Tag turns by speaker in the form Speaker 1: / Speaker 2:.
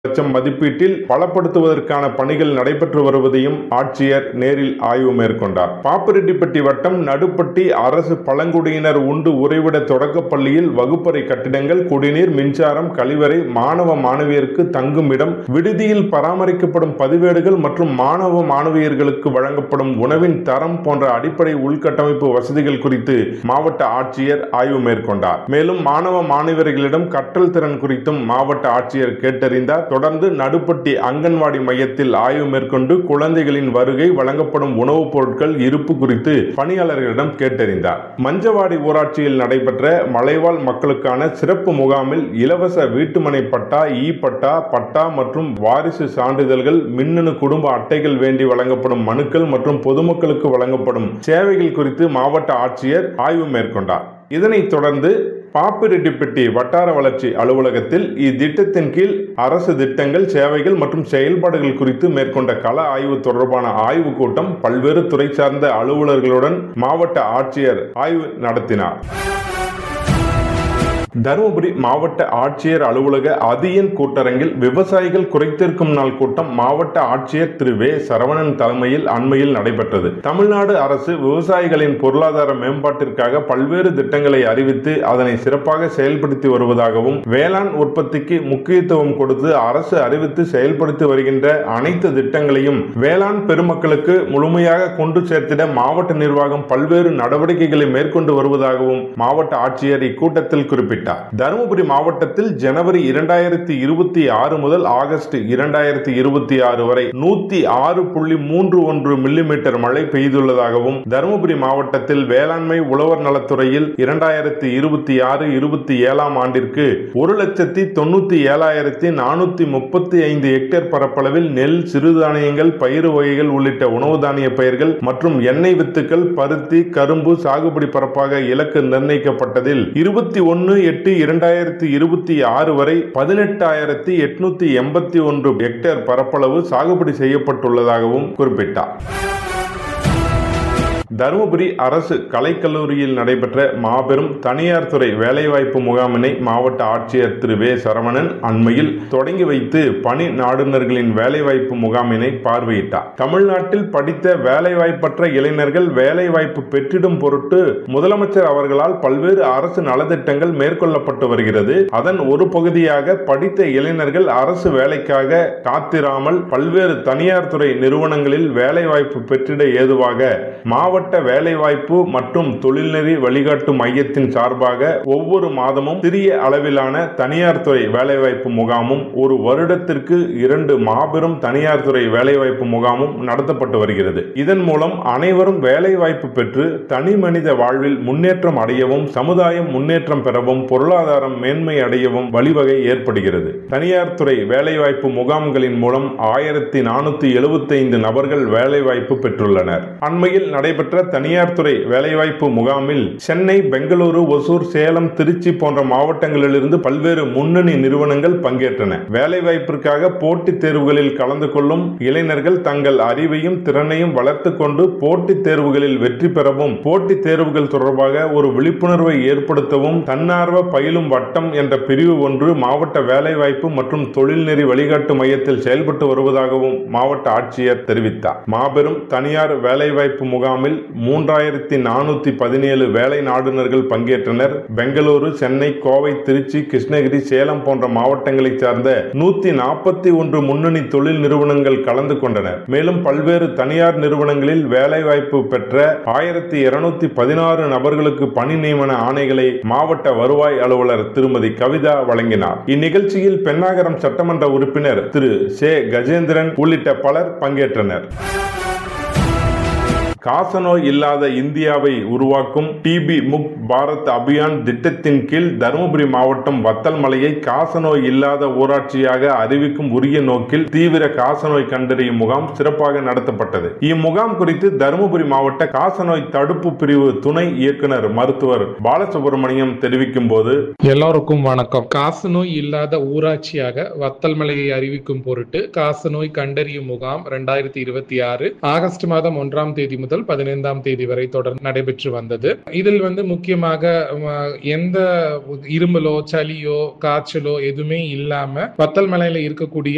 Speaker 1: லட்சம் மதிப்பீட்டில் பலப்படுத்துவதற்கான பணிகள் நடைபெற்று வருவதையும் ஆட்சியர் நேரில் ஆய்வு மேற்கொண்டார் பாப்பிரெட்டிப்பட்டி வட்டம் நடுப்பட்டி அரசு பழங்குடியினர் உண்டு உறைவிட தொடக்கப் பள்ளியில் வகுப்பறை கட்டிடங்கள் குடிநீர் மின்சாரம் கழிவறை மாணவ மாணவியருக்கு தங்குமிடம் விடுதியில் பராமரிக்கப்படும் பதிவேடுகள் மற்றும் மாணவ மாணவியர்களுக்கு வழங்கப்படும் உணவின் தரம் போன்ற அடிப்படை உள்கட்டமைப்பு வசதிகள் குறித்து மாவட்ட ஆட்சியர் ஆய்வு மேற்கொண்டார் மேலும் மாணவ மாணவியர்களிடம் கற்றல் திறன் குறித்தும் மாவட்ட ஆட்சியர் கேட்டறிந்தார் தொடர்ந்து நடுப்பட்டி அங்கன்வாடி மையத்தில் ஆய்வு மேற்கொண்டு குழந்தைகளின் வருகை வழங்கப்படும் உணவுப் பொருட்கள் இருப்பு குறித்து பணியாளர்களிடம் கேட்டறிந்தார் மஞ்சவாடி ஊராட்சியில் நடைபெற்ற மலைவாழ் மக்களுக்கான சிறப்பு முகாமில் இலவச வீட்டுமனை பட்டா இ பட்டா பட்டா மற்றும் வாரிசு சான்றிதழ்கள் மின்னணு குடும்ப அட்டைகள் வேண்டி வழங்கப்படும் மனுக்கள் மற்றும் பொதுமக்களுக்கு வழங்கப்படும் சேவைகள் குறித்து மாவட்ட ஆட்சியர் ஆய்வு மேற்கொண்டார் இதனைத் தொடர்ந்து பாப்பிரெட்டிப்பட்டி வட்டார வளர்ச்சி அலுவலகத்தில் இத்திட்டத்தின் கீழ் அரசு திட்டங்கள் சேவைகள் மற்றும் செயல்பாடுகள் குறித்து மேற்கொண்ட கள ஆய்வு தொடர்பான ஆய்வுக் கூட்டம் பல்வேறு துறை சார்ந்த அலுவலர்களுடன் மாவட்ட ஆட்சியர் ஆய்வு நடத்தினார் தருமபுரி மாவட்ட ஆட்சியர் அலுவலக அதியன் கூட்டரங்கில் விவசாயிகள் குறைத்தீர்க்கும் நாள் கூட்டம் மாவட்ட ஆட்சியர் திரு வே சரவணன் தலைமையில் அண்மையில் நடைபெற்றது தமிழ்நாடு அரசு விவசாயிகளின் பொருளாதார மேம்பாட்டிற்காக பல்வேறு திட்டங்களை அறிவித்து அதனை சிறப்பாக செயல்படுத்தி வருவதாகவும் வேளாண் உற்பத்திக்கு முக்கியத்துவம் கொடுத்து அரசு அறிவித்து செயல்படுத்தி வருகின்ற அனைத்து திட்டங்களையும் வேளாண் பெருமக்களுக்கு முழுமையாக கொண்டு சேர்த்திட மாவட்ட நிர்வாகம் பல்வேறு நடவடிக்கைகளை மேற்கொண்டு வருவதாகவும் மாவட்ட ஆட்சியர் இக்கூட்டத்தில் குறிப்பிட்டார் தருமபுரி மாவட்டத்தில் ஜனவரி இரண்டாயிரத்தி இருபத்தி ஆறு முதல் ஆகஸ்ட் இரண்டாயிரத்தி இருபத்தி ஆறு வரை நூத்தி ஆறு புள்ளி மூன்று ஒன்று மில்லிமீட்டர் மழை பெய்துள்ளதாகவும் தருமபுரி மாவட்டத்தில் வேளாண்மை உழவர் நலத்துறையில் இரண்டாயிரத்தி இருபத்தி ஆறு இருபத்தி ஏழாம் ஆண்டிற்கு ஒரு லட்சத்தி தொண்ணூத்தி ஏழாயிரத்தி நானூத்தி முப்பத்தி ஐந்து ஹெக்டேர் பரப்பளவில் நெல் சிறுதானியங்கள் பயிறு வகைகள் உள்ளிட்ட உணவு தானிய பயிர்கள் மற்றும் எண்ணெய் வித்துக்கள் பருத்தி கரும்பு சாகுபடி பரப்பாக இலக்கு நிர்ணயிக்கப்பட்டதில் இருபத்தி ஒன்னு எட்டு இரண்டாயிரத்தி இருபத்தி ஆறு வரை பதினெட்டாயிரத்தி எட்நூத்தி எண்பத்தி ஒன்று ஹெக்டேர் பரப்பளவு சாகுபடி செய்யப்பட்டுள்ளதாகவும் குறிப்பிட்டார் தருமபுரி அரசு கலைக்கல்லூரியில் நடைபெற்ற மாபெரும் தனியார் துறை வேலைவாய்ப்பு முகாமினை மாவட்ட ஆட்சியர் திரு வே சரவணன் அண்மையில் தொடங்கி வைத்து பணி நாடுனர்களின் வேலைவாய்ப்பு முகாமினை பார்வையிட்டார் தமிழ்நாட்டில் படித்த வேலைவாய்ப்பற்ற இளைஞர்கள் வேலைவாய்ப்பு பெற்றிடும் பொருட்டு முதலமைச்சர் அவர்களால் பல்வேறு அரசு நலத்திட்டங்கள் மேற்கொள்ளப்பட்டு வருகிறது அதன் ஒரு பகுதியாக படித்த இளைஞர்கள் அரசு வேலைக்காக காத்திராமல் பல்வேறு தனியார் துறை நிறுவனங்களில் வேலைவாய்ப்பு பெற்றிட ஏதுவாக மாவட்ட மாவட்ட வேலைவாய்ப்பு மற்றும் தொழில்நெறி வழிகாட்டு மையத்தின் சார்பாக ஒவ்வொரு மாதமும் சிறிய அளவிலான தனியார் துறை வேலைவாய்ப்பு முகாமும் ஒரு வருடத்திற்கு இரண்டு மாபெரும் தனியார் துறை வேலைவாய்ப்பு முகாமும் நடத்தப்பட்டு வருகிறது இதன் மூலம் அனைவரும் வேலைவாய்ப்பு பெற்று தனி மனித வாழ்வில் முன்னேற்றம் அடையவும் சமுதாயம் முன்னேற்றம் பெறவும் பொருளாதாரம் மேன்மை அடையவும் வழிவகை ஏற்படுகிறது தனியார் துறை வேலைவாய்ப்பு முகாம்களின் மூலம் ஆயிரத்தி நானூத்தி எழுபத்தி ஐந்து நபர்கள் வேலைவாய்ப்பு பெற்றுள்ளனர் அண்மையில் நடைபெற்ற நடைபெற்ற தனியார் துறை வேலைவாய்ப்பு முகாமில் சென்னை பெங்களூரு ஒசூர் சேலம் திருச்சி போன்ற மாவட்டங்களிலிருந்து பல்வேறு முன்னணி நிறுவனங்கள் பங்கேற்றன வேலைவாய்ப்பிற்காக போட்டித் தேர்வுகளில் கலந்து கொள்ளும் இளைஞர்கள் தங்கள் அறிவையும் திறனையும் வளர்த்துக் கொண்டு போட்டித் தேர்வுகளில் வெற்றி பெறவும் போட்டித் தேர்வுகள் தொடர்பாக ஒரு விழிப்புணர்வை ஏற்படுத்தவும் தன்னார்வ பயிலும் வட்டம் என்ற பிரிவு ஒன்று மாவட்ட வேலைவாய்ப்பு மற்றும் தொழில்நெறி வழிகாட்டு மையத்தில் செயல்பட்டு வருவதாகவும் மாவட்ட ஆட்சியர் தெரிவித்தார் மாபெரும் தனியார் வேலைவாய்ப்பு முகாமில் மூன்றாயிரத்தி நானூத்தி பதினேழு வேலை நாடுனர்கள் பங்கேற்றனர் பெங்களூரு சென்னை கோவை திருச்சி கிருஷ்ணகிரி சேலம் போன்ற மாவட்டங்களைச் சார்ந்த நூத்தி நாற்பத்தி ஒன்று முன்னணி தொழில் நிறுவனங்கள் கலந்து கொண்டனர் மேலும் பல்வேறு தனியார் நிறுவனங்களில் வேலைவாய்ப்பு பெற்ற ஆயிரத்தி இருநூத்தி பதினாறு நபர்களுக்கு பணி நியமன ஆணைகளை மாவட்ட வருவாய் அலுவலர் திருமதி கவிதா வழங்கினார் இந்நிகழ்ச்சியில் பெண்ணாகரம் சட்டமன்ற உறுப்பினர் திரு சே கஜேந்திரன் உள்ளிட்ட பலர் பங்கேற்றனர் காசநோய் இல்லாத இந்தியாவை உருவாக்கும் டிபி முக் பாரத் அபியான் திட்டத்தின் கீழ் தருமபுரி மாவட்டம் வத்தல் மலையை காசநோய் இல்லாத ஊராட்சியாக அறிவிக்கும் உரிய நோக்கில் தீவிர காசநோய் கண்டறியும் முகாம் சிறப்பாக நடத்தப்பட்டது இம்முகாம் குறித்து தருமபுரி மாவட்ட காசநோய் தடுப்பு பிரிவு துணை இயக்குனர் மருத்துவர் பாலசுப்ரமணியம் தெரிவிக்கும் போது
Speaker 2: எல்லோருக்கும் வணக்கம் காசநோய் இல்லாத ஊராட்சியாக வத்தல் மலையை அறிவிக்கும் பொருட்டு காசநோய் கண்டறியும் முகாம் இரண்டாயிரத்தி இருபத்தி ஆறு ஆகஸ்ட் மாதம் ஒன்றாம் தேதி முதல் பதினைந்தாம் தேதி வரை தொடர் நடைபெற்று வந்தது இதில் வந்து முக்கியமாக அஹ், எந்த இருமலோ சளியோ காய்ச்சலோ எதுவுமே இல்லாம வத்தல் மலையில இருக்கக்கூடிய